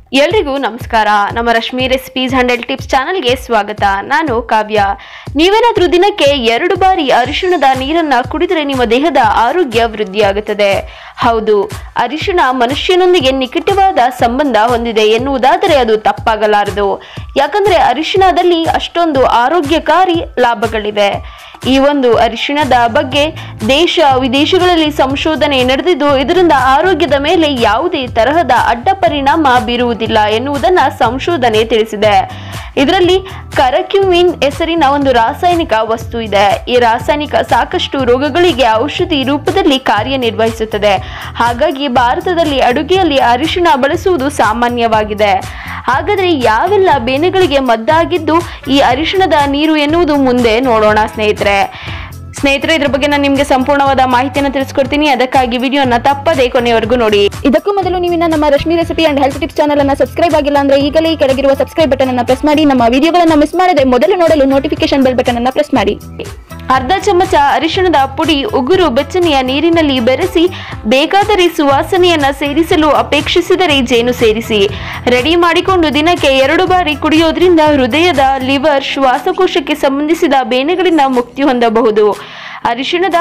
ಎಲ್ರಿಗೂ ನಮಸ್ಕಾರ ನಮ್ಮ ರಶ್ಮಿ ರೆಸಿಪೀಸ್ ಹಂಡ್ರೆಡ್ ಟಿಪ್ಸ್ ಚಾನಲ್ಗೆ ಸ್ವಾಗತ ನಾನು ಕಾವ್ಯ ನೀವೇನಾದ್ರೂ ದಿನಕ್ಕೆ ಎರಡು ಬಾರಿ ಅರಿಶಿಣದ ನೀರನ್ನ ಕುಡಿದರೆ ನಿಮ್ಮ ದೇಹದ ಆರೋಗ್ಯ ವೃದ್ಧಿಯಾಗುತ್ತದೆ ಹೌದು ಅರಿಶಿಣ ಮನುಷ್ಯನೊಂದಿಗೆ ನಿಕಟವಾದ ಸಂಬಂಧ ಹೊಂದಿದೆ ಎನ್ನುವುದಾದರೆ ಅದು ತಪ್ಪಾಗಲಾರದು ಯಾಕಂದ್ರೆ ಅರಿಶಿಣದಲ್ಲಿ ಅಷ್ಟೊಂದು ಆರೋಗ್ಯಕಾರಿ ಲಾಭಗಳಿವೆ ಈ ಒಂದು ಅರಿಶಿಣದ ಬಗ್ಗೆ ದೇಶ ವಿದೇಶಗಳಲ್ಲಿ ಸಂಶೋಧನೆ ನಡೆದಿದ್ದು ಇದರಿಂದ ಆರೋಗ್ಯದ ಮೇಲೆ ಯಾವುದೇ ತರಹದ ಅಡ್ಡ ಪರಿಣಾಮ ಬೀರುವುದಿಲ್ಲ ಎನ್ನುವುದನ್ನ ಸಂಶೋಧನೆ ತಿಳಿಸಿದೆ ಇದರಲ್ಲಿ ಕರಕ್ಯುಮಿನ್ ಹೆಸರಿನ ಒಂದು ರಾಸಾಯನಿಕ ವಸ್ತು ಇದೆ ಈ ರಾಸಾಯನಿಕ ಸಾಕಷ್ಟು ರೋಗಗಳಿಗೆ ಔಷಧಿ ರೂಪದಲ್ಲಿ ಕಾರ್ಯನಿರ್ವಹಿಸುತ್ತದೆ ಹಾಗಾಗಿ ಭಾರತದಲ್ಲಿ ಅಡುಗೆಯಲ್ಲಿ ಅರಿಶಿಣ ಬಳಸುವುದು ಸಾಮಾನ್ಯವಾಗಿದೆ ಹಾಗಾದ್ರೆ ಯಾವೆಲ್ಲ ಬೇನೆಗಳಿಗೆ ಮದ್ದಾಗಿದ್ದು ಈ ಅರಿಶಿಣದ ನೀರು ಎನ್ನುವುದು ಮುಂದೆ ನೋಡೋಣ ಸ್ನೇಹಿತರೆ ಸ್ನೇಹಿತರೆ ಇದ್ರ ಬಗ್ಗೆ ನಾನು ನಿಮ್ಗೆ ಸಂಪೂರ್ಣವಾದ ಮಾಹಿತಿಯನ್ನು ತಿಳಿಸ್ಕೊಡ್ತೀನಿ ಅದಕ್ಕಾಗಿ ವಿಡಿಯೋನ ತಪ್ಪದೆ ಕೊನೆಯವರೆಗೂ ನೋಡಿ ಇದಕ್ಕೂ ಮೊದಲು ನೀವಿನ್ನ ನಮ್ಮ Rashmi recipe and health tips channel ಅನ್ನ ಸಬ್ಸ್ಕ್ರೈಬ್ ಆಗಿಲ್ಲ ಅಂದ್ರೆ ಈಗಲೇ ಈ ಕೆಳಗಿರುವ ಸಬ್ಸ್ಕ್ರೈಬ್ ಬಟನ್ ಅನ್ನ ಪ್ರೆಸ್ ಮಾಡಿ ನಮ್ಮ ವಿಡಿಯೋಗಳನ್ನ ಮಿಸ್ ಮಾಡದೆ ಮೊದಲು ನೋಡಲು ನೋಟಿಫಿಕೇಶನ್ ಬೆಲ್ ಬಟನ್ ಅನ್ನ ಪ್ರೆಸ್ ಮಾಡಿ ಅರ್ಧ ಚಮಚ ಅರಿಶಿಣದ ಪುಡಿ ಉಗುರು ಬೆಚ್ಚನೆಯ ನೀರಿನಲ್ಲಿ ಬೆರೆಸಿ ಬೇಕಾದರೆ ಸುವಾಸನೆಯನ್ನ ಸೇರಿಸಲು ಅಪೇಕ್ಷಿಸಿದರೆ ಜೇನು ಸೇರಿಸಿ ರೆಡಿ ಮಾಡಿಕೊಂಡು ದಿನಕ್ಕೆ ಎರಡು ಬಾರಿ ಕುಡಿಯೋದ್ರಿಂದ ಹೃದಯದ ಲಿವರ್ ಶ್ವಾಸಕೋಶಕ್ಕೆ ಸಂಬಂಧಿಸಿದ ಬೇನೆಗಳಿಂದ ಮುಕ್ತಿ ಹೊಂದಬಹುದು ಅರಿಶಿಣದ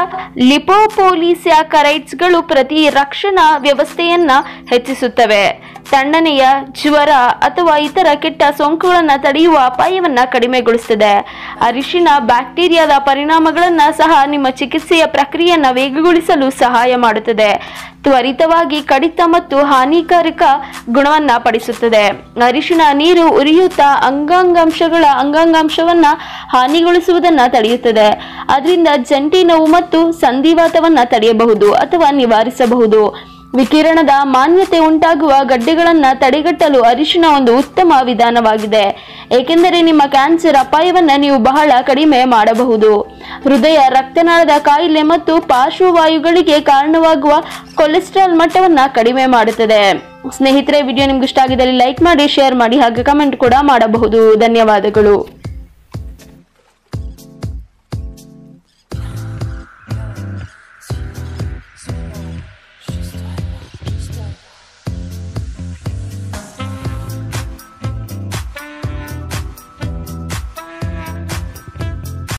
ಲಿಪೋಪೋಲಿಸ್ಯಾಕರೈಟ್ಸ್ಗಳು ಪ್ರತಿ ರಕ್ಷಣಾ ವ್ಯವಸ್ಥೆಯನ್ನ ಹೆಚ್ಚಿಸುತ್ತವೆ ತಣ್ಣನೆಯ ಜ್ವರ ಅಥವಾ ಇತರ ಕೆಟ್ಟ ಸೋಂಕುಗಳನ್ನು ತಡೆಯುವ ಅಪಾಯವನ್ನ ಕಡಿಮೆಗೊಳಿಸುತ್ತದೆ ಅರಿಶಿಣ ಬ್ಯಾಕ್ಟೀರಿಯಾದ ಪರಿಣಾಮಗಳನ್ನ ಸಹ ನಿಮ್ಮ ಚಿಕಿತ್ಸೆಯ ಪ್ರಕ್ರಿಯೆಯನ್ನ ವೇಗಗೊಳಿಸಲು ಸಹಾಯ ಮಾಡುತ್ತದೆ ತ್ವರಿತವಾಗಿ ಕಡಿತ ಮತ್ತು ಹಾನಿಕಾರಕ ಗುಣವನ್ನ ಪಡಿಸುತ್ತದೆ ಅರಿಶಿಣ ನೀರು ಉರಿಯುತ್ತ ಅಂಗಾಂಗಾಂಶಗಳ ಅಂಗಾಂಗಾಂಶವನ್ನ ಹಾನಿಗೊಳಿಸುವುದನ್ನ ತಡೆಯುತ್ತದೆ ಅದರಿಂದ ಜಂಟಿ ನೋವು ಮತ್ತು ಸಂಧಿವಾತವನ್ನ ತಡೆಯಬಹುದು ಅಥವಾ ನಿವಾರಿಸಬಹುದು ವಿಕಿರಣದ ಮಾನ್ಯತೆ ಉಂಟಾಗುವ ಗಡ್ಡೆಗಳನ್ನ ತಡೆಗಟ್ಟಲು ಅರಿಶಿಣ ಒಂದು ಉತ್ತಮ ವಿಧಾನವಾಗಿದೆ ಏಕೆಂದರೆ ನಿಮ್ಮ ಕ್ಯಾನ್ಸರ್ ಅಪಾಯವನ್ನ ನೀವು ಬಹಳ ಕಡಿಮೆ ಮಾಡಬಹುದು ಹೃದಯ ರಕ್ತನಾಳದ ಕಾಯಿಲೆ ಮತ್ತು ಪಾರ್ಶ್ವವಾಯುಗಳಿಗೆ ಕಾರಣವಾಗುವ ಕೊಲೆಸ್ಟ್ರಾಲ್ ಮಟ್ಟವನ್ನ ಕಡಿಮೆ ಮಾಡುತ್ತದೆ ಸ್ನೇಹಿತರೆ ವಿಡಿಯೋ ನಿಮ್ಗೆ ಇಷ್ಟ ಆಗಿದ್ದಲ್ಲಿ ಲೈಕ್ ಮಾಡಿ ಶೇರ್ ಮಾಡಿ ಹಾಗೆ ಕಮೆಂಟ್ ಕೂಡ ಮಾಡಬಹುದು ಧನ್ಯವಾದಗಳು